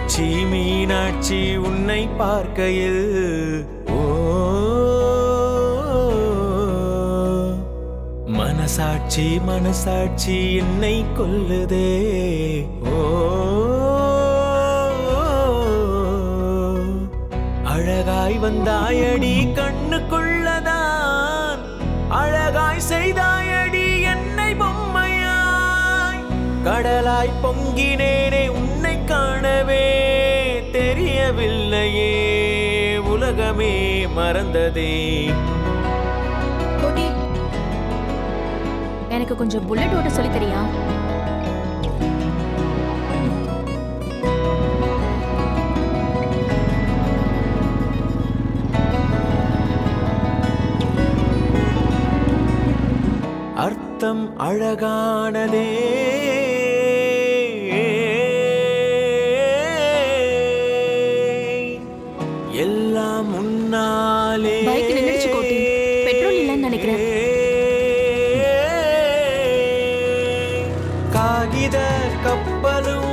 மீனாட்சி மீனாட்சி உன்னை பார்க்கையில் ஓ மனசாட்சி மனசாட்சி என்னை கொல்லுதே ஓ அழகாய் வந்தாயடி கண்ணுக்குள்ளதான் அழகாய் செய்தாயடி என்னை பொம்மையாய் கடலாய் பொங்கினேனே உன்னை காணவே தெரியவில்லையே உலகமே மறந்ததே கோட்டி எனக்கு கொஞ்சம் புல்லட் ஓட்ட சொல்லி தரியா அர்த்தம் அழகானதே எல்லாம் முன்னாலே பைக் நின்னுடுச்சு கோட்டி. பெட்ரோல் இல்லைன்னு நினைக்கிறேன். காகித கப்பலும்